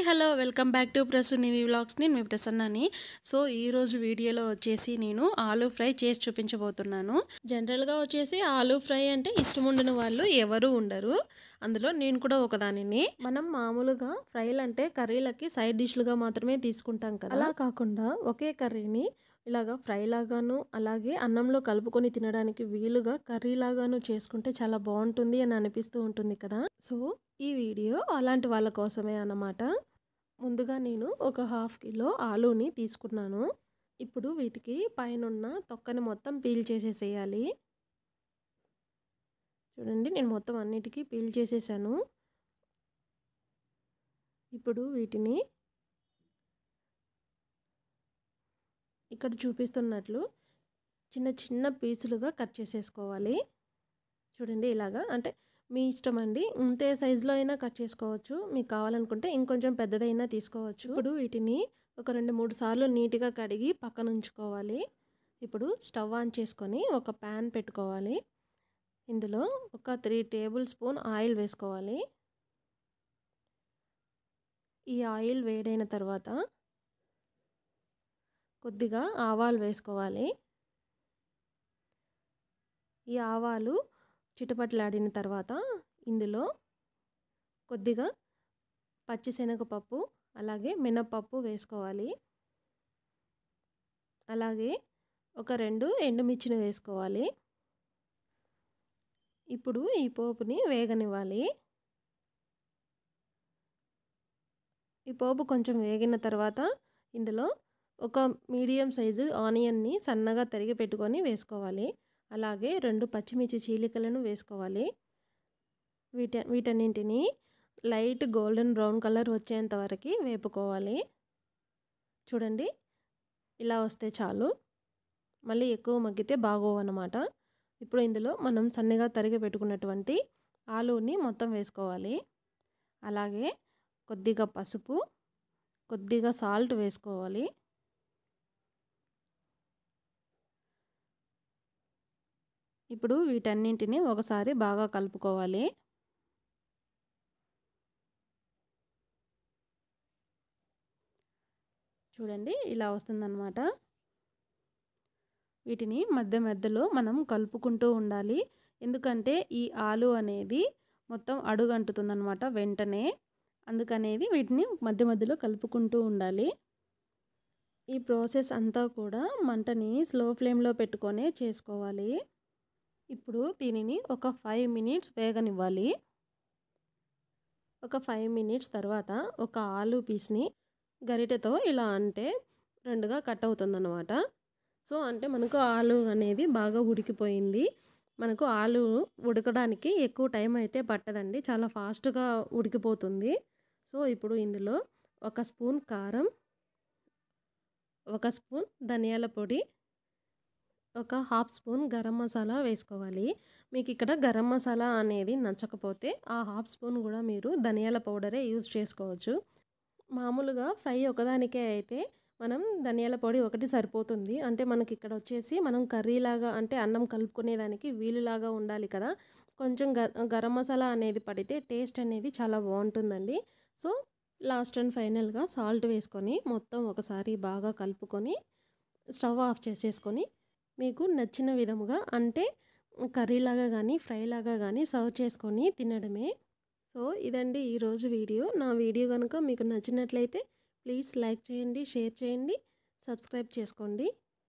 hello welcome back to ప్రసన్నీవి vlogs నేను మీ ప్రసన్నని సో ఈరోజు వీడియోలో వచ్చేసి నేను ఆలూ ఫ్రై చేసి చూపించబోతున్నాను జనరల్గా వచ్చేసి ఆలూ ఫ్రై అంటే ఇష్టం ఉండని వాళ్ళు ఎవరు ఉండరు అందులో నేను కూడా ఒకదానిని మనం మామూలుగా ఫ్రైలు అంటే కర్రీలకి సైడ్ డిష్లుగా మాత్రమే తీసుకుంటాం కదా అలా కాకుండా ఒకే కర్రీని ఇలాగా ఫ్రై లాగాను అలాగే అన్నంలో కలుపుకొని తినడానికి వీలుగా కర్రీ లాగాను చేసుకుంటే చాలా బాగుంటుంది అని అనిపిస్తూ ఉంటుంది కదా సో ఈ వీడియో అలాంటి వాళ్ళ కోసమే అన్నమాట ముందుగా నేను ఒక హాఫ్ కిలో ఆలూని తీసుకున్నాను ఇప్పుడు వీటికి పైనున్న తొక్కని మొత్తం పీల్ చేసేసేయాలి చూడండి నేను మొత్తం అన్నిటికీ పీల్ చేసేసాను ఇప్పుడు వీటిని ఇక్కడ చూపిస్తున్నట్లు చిన్న చిన్న పీసులుగా కట్ చేసేసుకోవాలి చూడండి ఇలాగా అంటే మీ ఇష్టం అండి ఇంతే సైజులో అయినా కట్ చేసుకోవచ్చు మీకు కావాలనుకుంటే ఇంకొంచెం పెద్దదైనా తీసుకోవచ్చు ఇప్పుడు వీటిని ఒక రెండు మూడు సార్లు నీట్గా కడిగి పక్కన ఉంచుకోవాలి ఇప్పుడు స్టవ్ ఆన్ చేసుకొని ఒక ప్యాన్ పెట్టుకోవాలి ఇందులో ఒక త్రీ టేబుల్ స్పూన్ ఆయిల్ వేసుకోవాలి ఈ ఆయిల్ వేడైన తర్వాత కొద్దిగా ఆవాలు వేసుకోవాలి ఈ ఆవాలు చిటపట్లాడిన తర్వాత ఇందులో కొద్దిగా పచ్చిశనగపప్పు అలాగే మినపప్పు వేసుకోవాలి అలాగే ఒక రెండు ఎండుమిర్చిని వేసుకోవాలి ఇప్పుడు ఈ పోపుని వేగనివ్వాలి ఈ పోపు కొంచెం వేగిన తర్వాత ఇందులో ఒక మీడియం సైజు ఆనియన్ని సన్నగా తరిగి పెట్టుకొని వేసుకోవాలి అలాగే రెండు పచ్చిమిర్చి చీలికలను వేసుకోవాలి వీట వీటన్నింటిని లైట్ గోల్డెన్ బ్రౌన్ కలర్ వచ్చేంత వరకు వేపుకోవాలి చూడండి ఇలా వస్తే చాలు మళ్ళీ ఎక్కువ మగ్గితే బాగోవన్నమాట ఇప్పుడు ఇందులో మనం సన్నగా తరిగి పెట్టుకున్నటువంటి ఆలూని మొత్తం వేసుకోవాలి అలాగే కొద్దిగా పసుపు కొద్దిగా సాల్ట్ వేసుకోవాలి ఇప్పుడు వీటన్నింటిని ఒకసారి బాగా కలుపుకోవాలి చూడండి ఇలా వస్తుందన్నమాట వీటిని మధ్య మధ్యలో మనం కలుపుకుంటూ ఉండాలి ఎందుకంటే ఈ ఆలు అనేది మొత్తం అడుగంటుతుందన్నమాట వెంటనే అందుకనేది వీటిని మధ్య మధ్యలో కలుపుకుంటూ ఉండాలి ఈ ప్రాసెస్ అంతా కూడా మంటని స్లో ఫ్లేమ్లో పెట్టుకొనే చేసుకోవాలి ఇప్పుడు దీనిని ఒక ఫైవ్ మినిట్స్ వేగనివ్వాలి ఒక ఫైవ్ మినిట్స్ తర్వాత ఒక ఆలు పీస్ని గరిటెతో ఇలా అంటే రెండుగా కట్ అవుతుందన్నమాట సో అంటే మనకు ఆలు అనేది బాగా ఉడికిపోయింది మనకు ఆలు ఉడకడానికి ఎక్కువ టైం అయితే పట్టదండి చాలా ఫాస్ట్గా ఉడికిపోతుంది సో ఇప్పుడు ఇందులో ఒక స్పూన్ కారం ఒక స్పూన్ ధనియాల పొడి ఒక హాఫ్ స్పూన్ గరం మసాలా వేసుకోవాలి మీకు ఇక్కడ గరం మసాలా అనేది నచ్చకపోతే ఆ హాఫ్ స్పూన్ కూడా మీరు ధనియాల పౌడరే యూజ్ చేసుకోవచ్చు మామూలుగా ఫ్రై ఒకదానికే అయితే మనం ధనియాల పొడి ఒకటి సరిపోతుంది అంటే మనకి ఇక్కడ వచ్చేసి మనం కర్రీలాగా అంటే అన్నం కలుపుకునేదానికి వీలులాగా ఉండాలి కదా కొంచెం గరం మసాలా అనేది పడితే టేస్ట్ అనేది చాలా బాగుంటుందండి సో లాస్ట్ అండ్ ఫైనల్గా సాల్ట్ వేసుకొని మొత్తం ఒకసారి బాగా కలుపుకొని స్టవ్ ఆఫ్ చేసేసుకొని మీకు నచ్చిన విధముగా అంటే కర్రీలాగా కానీ ఫ్రైలాగా కానీ సర్వ్ చేసుకొని తినడమే సో ఇదండి ఈరోజు వీడియో నా వీడియో కనుక మీకు నచ్చినట్లయితే ప్లీజ్ లైక్ చేయండి షేర్ చేయండి సబ్స్క్రైబ్ చేసుకోండి